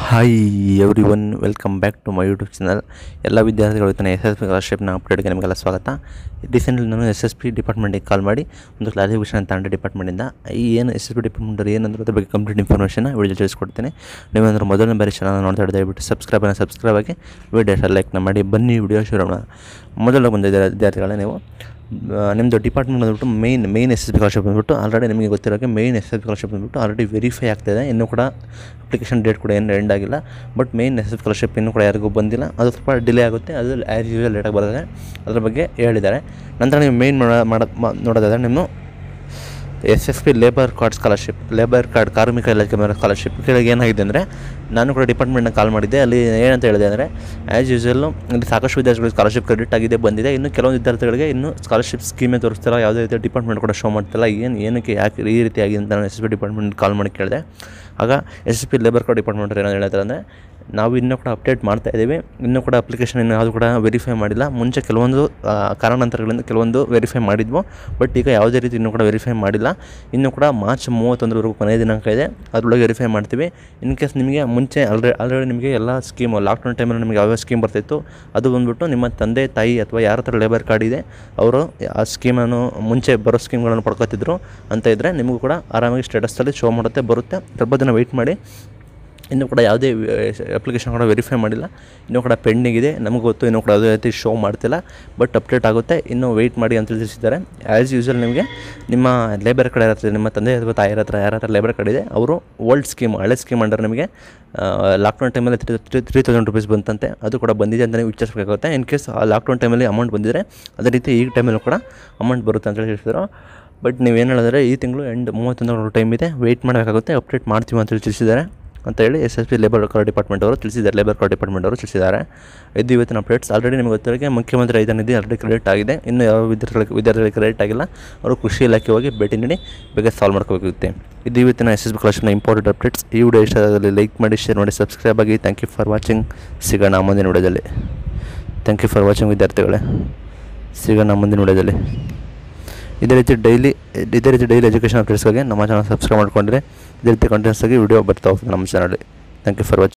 hi everyone welcome back to my YouTube channel ಎಲ್ಲ ವಿದ್ಯಾರ್ಥಿಗಳು ತನ್ನ ಎಸ್ ಎಸ್ ಪಿ ಸ್ಕಾಲರ್ಶಿಪ್ನ ಅಪ್ಡೇಟ್ಗೆ ನಿಮಗೆಲ್ಲ ಸ್ವಾಗತ ರೀಸೆಂಟ್ಲಿ ನಾನು ಎಸ್ ಎಸ್ ಪಿ ಡಿಪಾರ್ಟ್ಮೆಂಟಿಗೆ ಕಾಲ್ ಮಾಡಿ ಒಂದು ಕ್ಲಾರಿಫಿಕೇಷನ್ ತಗೊಂಡೆ ಡಿಪಾರ್ಟ್ಮೆಂಟಿಂದ ಈ ಏನು ಎಸ್ ಎಸ್ ಪಿ ಡಿಪಾರ್ಟ್ಮೆಂಟ್ ಏನಂದ್ರೆ ಅದ್ರ ಬಗ್ಗೆ ಕಂಪ್ಲೀಟ್ ಇನ್ಫಾರ್ಮೇಷನ್ ವಿಡಿಯೋ ತಿಳಿಸ್ಕೊಡ್ತೀನಿ ನೀವೇಂದ್ರೆ ಮೊದಲನೇ ಬಾರಿ ಚಾನಲ್ ನೋಡ್ತಾ ಇದ್ದರೆ ದಯವಿಟ್ಟು ಸಬ್ಸ್ಕ್ರೈಬನ್ನು ಸಬ್ಸ್ಕ್ರೈಬ್ ಆಗಿ ವಿಡಿಯೋ ಲೈಕ್ನ ಮಾಡಿ ಬನ್ನಿ ವಿಡಿಯೋ ಶುರು ಮಾಡೋಣ ಮೊದಲು ಬಂದಿದ್ದಾರೆ ವಿದ್ಯಾರ್ಥಿಗಳೇ ನೀವು ಆ, ನಿಮ್ಮದು ಡಿಪಾರ್ಟ್ಮೆಂಟ್ ಬಂದ್ಬಿಟ್ಟು main main S S B scholarship ಬಂದ್ಬಿಟ್ಟು ಆಲ್ರೆಡಿ ನಿಮಗೆ ಗೊತ್ತಿರೋಕ್ಕೆ main S S B scholarship ಬಂದ್ಬಿಟ್ಟು ಆಲ್ರೆಡಿ ವೆರಿಫೈ ಆಗ್ತಾಯಿದೆ ಇನ್ನೂ ಕೂಡ ಅಪ್ಲಿಕೇಶನ್ ಡೇಟ್ ಕೂಡ ಏನು ಎಂಡ್ ಆಗಿಲ್ಲ but main S S scholarship ಇನ್ನೂ ಕೂಡ ಯಾರಿಗೂ ಬಂದಿಲ್ಲ ಅದು ಸ್ವಲ್ಪ ಡಿಲೇ ಆಗುತ್ತೆ ಅದು ಆ್ಯಸ್ ಯೂಶಲ್ ಲೇಟಾಗಿ ಬರ್ತದೆ ಅದ್ರ ಬಗ್ಗೆ ಹೇಳಿದ್ದಾರೆ ನಂತರ ನೀವು ಮೇನ್ ಮಾಡ ಮಾಡ- ಮಾ- ನೋಡೋದಾದ್ರೆ ನಿಮ್ಮ S S P labour card scholarship labour card ಕಾರ್ಮಿಕ ಇಲಾಖೆ ಮೇಲೆ ಸ್ಕಾಲರ್ಶಿಪ್ ಕೆಳಗೆ ಏನಾಗಿದೆ ಅಂದರೆ ನಾನು ಕೂಡ ಡಿಪಾರ್ಟ್ಮೆಂಟ್ನ ಕಾಲ್ ಮಾಡಿದ್ದೆ ಅಲ್ಲಿ ಏನಂತ ಹೇಳಿದೆ ಅಂದರೆ ಆ್ಯಸ್ ಯೂಶಲ್ಲು ಇಲ್ಲಿ ಸಾಕಷ್ಟು ವಿದ್ಯಾರ್ಥಿಗಳಿಗೆ ಸ್ಕಾಲರ್ಶಿಪ್ ಕ್ರೆಡಿಟ್ ಆಗಿದೆ ಬಂದಿದೆ ಇನ್ನು ಕೆಲವೊಂದು ವಿದ್ಯಾರ್ಥಿಗಳಿಗೆ ಇನ್ನೂ ಸ್ಕಾಲರ್ಶಿಪ್ ಸ್ಕೀಮೇ ತೋರಿಸ್ತಿಲ್ಲ ಯಾವುದೇ ರೀತಿಯ ಡಿಪಾರ್ಟ್ಮೆಂಟ್ ಕೂಡ ಶೋ ಮಾಡ್ತಿಲ್ಲ ಏನು ಏನಕ್ಕೆ ಯಾಕೆ ಈ ರೀತಿ ಆಗಿದೆ ಅಂತ ನಾನು S S P department call ಮಾಡಿ ಕೇಳಿದೆ ಆಗ S S P labour card department ಏನೋ ಹೇಳ್ತಾರೆ ಅಂದರೆ ನಾವು ಇನ್ನೂ ಕೂಡ ಅಪ್ಡೇಟ್ ಮಾಡ್ತಾ ಇದ್ದೀವಿ ಇನ್ನೂ ಕೂಡ ಅಪ್ಲಿಕೇಶನ್ ಇನ್ನೂ ಯಾವುದು ಕೂಡ ವೆರಿಫೈ ಮಾಡಿಲ್ಲ ಮುಂಚೆ ಕೆಲವೊಂದು ಆ, ಕಾರಣಾಂತರಗಳಿಂದ ಕೆಲವೊಂದು ವೆರಿಫೈ ಮಾಡಿದ್ವು ಬಟ್ ಈಗ ಯಾವುದೇ ರೀತಿ ಇನ್ನೂ ಕೂಡ ವೆರಿಫೈ ಮಾಡಿಲ್ಲ ಇನ್ನೂ ಕೂಡ ಮಾರ್ಚ್ ಮೂವತ್ತೊಂದರವರೆಗೂ ಕೊನೆಯ ದಿನಾಂಕ ಇದೆ ಅದರೊಳಗೆ ವೆರಿಫೈ ಮಾಡ್ತೀವಿ ಇನ್ ಕೇಸ್ ನಿಮಗೆ ಮುಂಚೆ ಆಲ್ರೆಡಿ ಆಲ್ರೆಡಿ ನಿಮಗೆ ಎಲ್ಲ ಸ್ಕೀಮು ಲಾಕ್ಡೌನ್ ಟೈಮಲ್ಲಿ ನಿಮಗೆ ಯಾವ್ಯಾವ ಸ್ಕೀಮ್ ಬರ್ತಿತ್ತು ಅದು ಬಂದ್ಬಿಟ್ಟು ನಿಮ್ಮ ತಂದೆ ತಾಯಿ ಅಥವಾ ಯಾರ ಹತ್ರ ಲೇಬರ್ ಕಾರ್ಡ್ ಇದೆ ಅವರು ಆ ಸ್ಕೀಮನ್ನು ಮುಂಚೆ ಬರೋ ಸ್ಕೀಮ್ಗಳನ್ನು ಪಡ್ಕೊತಿದ್ರು ಅಂತ ಇದ್ದರೆ ನಿಮಗೂ ಕೂಡ ಆರಾಮಾಗಿ ಸ್ಟೇಟಸಲ್ಲಿ ಶೋ ಮಾಡುತ್ತೆ ಬರುತ್ತೆ ಸ್ವಲ್ಪ ದಿನ ವೆಯ್ಟ್ ಮಾಡಿ ಇನ್ನೂ ಕೂಡ ಯಾವುದೇ ಅಪ್ಲಿಕೇಶನ್ ಕೂಡ ವೆರಿಫೈ ಮಾಡಿಲ್ಲ ಇನ್ನೂ ಕೂಡ ಪೆಂಡಿಂಗ್ ಇದೆ ನಮಗೆ ಗೊತ್ತು ಇನ್ನೂ ಕೂಡ ಯಾವುದೇ ರೀತಿ ಶೋ ಮಾಡ್ತಿಲ್ಲ ಬಟ್ ಅಪ್ಡೇಟ್ ಆಗುತ್ತೆ ಇನ್ನೂ ವೆಯ್ಟ್ ಮಾಡಿ ಅಂತ ತಿಳಿಸಿದ್ದಾರೆ ಆ್ಯಸ್ ಯೂಶಲ್ ನಿಮಗೆ ನಿಮ್ಮ ಲೇಬರ್ ಕಾರ್ಡ್ ಯಾರ ಹತ್ರ ನಿಮ್ಮ ತಂದೆ ಅಥವಾ ತಾಯಿರ ಹತ್ರ ಯಾರ ಹತ್ರ ಲೇಬರ್ ಕಾರ್ಡ್ ಇದೆ ಅವರು ಓಲ್ಡ್ ಸ್ಕೀಮ್ ಹಳೆ ಸ್ಕೀಮ್ ಅಂಡರ್ ನಿಮಗೆ ಲಾಕ್ಡೌನ್ ಟೈಮಲ್ಲಿ three three three thousand rupees ಬಂತಂತೆ ಅದು ಕೂಡ ಬಂದಿದೆ ಅಂತ ನೀವು ವಿಚಾರಿಸಬೇಕಾಗುತ್ತೆ ಇನ್ ಕೇಸ್ ಆ ಲಾಕ್ಡೌನ್ ಟೈಮಲ್ಲಿ ಅಮೌಂಟ್ ಬಂದಿದ್ರೆ ಅದೇ ರೀತಿ ಈ ಟೈಮಲ್ಲೂ ಕೂಡ ಅಮೌಂಟ್ ಬರುತ್ತೆ ಅಂತ ತಿಳಿಸಿದ್ರು ಬಟ್ ನೀವೇನು ಹೇಳಿದ್ರೆ ಈ ತಿಂಗಳು ಎಂಡ್ ಮೂವತ್ತೊಂದು ಟೈಮ್ ಇದೆ ವೆಯ್ಟ್ ಮಾಡಬೇಕಾಗುತ್ತೆ ಅಪ್ಡೇಟ್ ಮಾಡ್ತೀವಿ ಅಂತ ಹೇಳಿ ತಿಳಿಸಿದ್ದಾರೆ ಅಂತ ಹೇಳಿ S S P labour card department ಅವರು ತಿಳಿಸಿದ್ದಾರೆ ಲೇಬರ್ ಕಾರ್ಡ್ ಡಿಪಾರ್ಟ್ಮೆಂಟ್ ಅವರು ತಿಳಿಸಿದ್ದಾರೆ ಇದು ಇವತ್ತಿನ ಅಪ್ಡೇಟ್ಸ್ ಆಲ್ರೆಡಿ ನಿಮಗೆ ಗೊತ್ತಿರೋಕ್ಕೆ ಮುಖ್ಯಮಂತ್ರಿ ಐದು ನಿಧಿ ಆಲ್ರೆಡಿ ಕ್ರೆಡಿಟ್ ಆಗಿದೆ ಇನ್ನು ಯಾವ ವಿದ್ಯಾರ್ಥಿಗಳಿಗೆ ವಿದ್ಯಾರ್ಥಿಗಳಿಗೆ ಕ್ರೆಡಿಟ್ ಆಗಿಲ್ಲ ಅವರು ಕೃಷಿ ಇಲಾಖೆ ಹೋಗಿ ಭೇಟಿ ನೀಡಿ ಬೇಗ ಸಾಲ್ವ್ ಮಾಡ್ಕೋಬೇಕಾಗುತ್ತೆ ಇದು ಇವತ್ತಿನ S S B collection important updates ಈ ವಿಡಿಯೋ ಇಷ್ಟ ಆದಲ್ಲಿ ಲೈಕ್ ಮಾಡಿ ಶೇರ್ ಮಾಡಿ ಸಬ್ಸ್ಕ್ರೈಬ್ ಆಗಿ ಥ್ಯಾಂಕ್ ಯು ಫಾರ್ ವಾಚಿಂಗ್ ಸಿಗೋಣ ಮುಂದಿನ ವಿಡಿಯೋದಲ್ಲಿ ಥ್ಯಾಂಕ್ ಯು ಫಾರ್ ವಾಚಿಂಗ್ ವಿದ್ಯಾರ್ಥಿಗಳೇ ಸಿಗೋಣ ಮುಂದಿನ ವಿಡಿಯೋದಲ್ಲಿ ಇದೇ ರೀತಿ ಡೈಲಿ ಇದೇ ರೀತಿ ಡೈಲಿ ಎಜುಕೇಷನ್ ಅಪ್ಡೇಟ್ಸ್ಗಾಗಿ ನಮ್ಮ ಚಾನಲ್ ಸಬ್ಸ್ಕ್ರೈಬ್ ಮಾಡ್ಕೊಂಡ್ರೆ ಇದೇ ರೀತಿ ಕಂಟೆಂಟ್ಸಾಗಿ ವಿಡಿಯೋ ಬರ್ತಾ ಹೋಗ್ತದೆ ನಮ್ಮ ಚಾನಲ್ಲಿ ಥ್ಯಾಂಕ್ ಯು ಫಾರ್ ವಾಚಿಂಗ್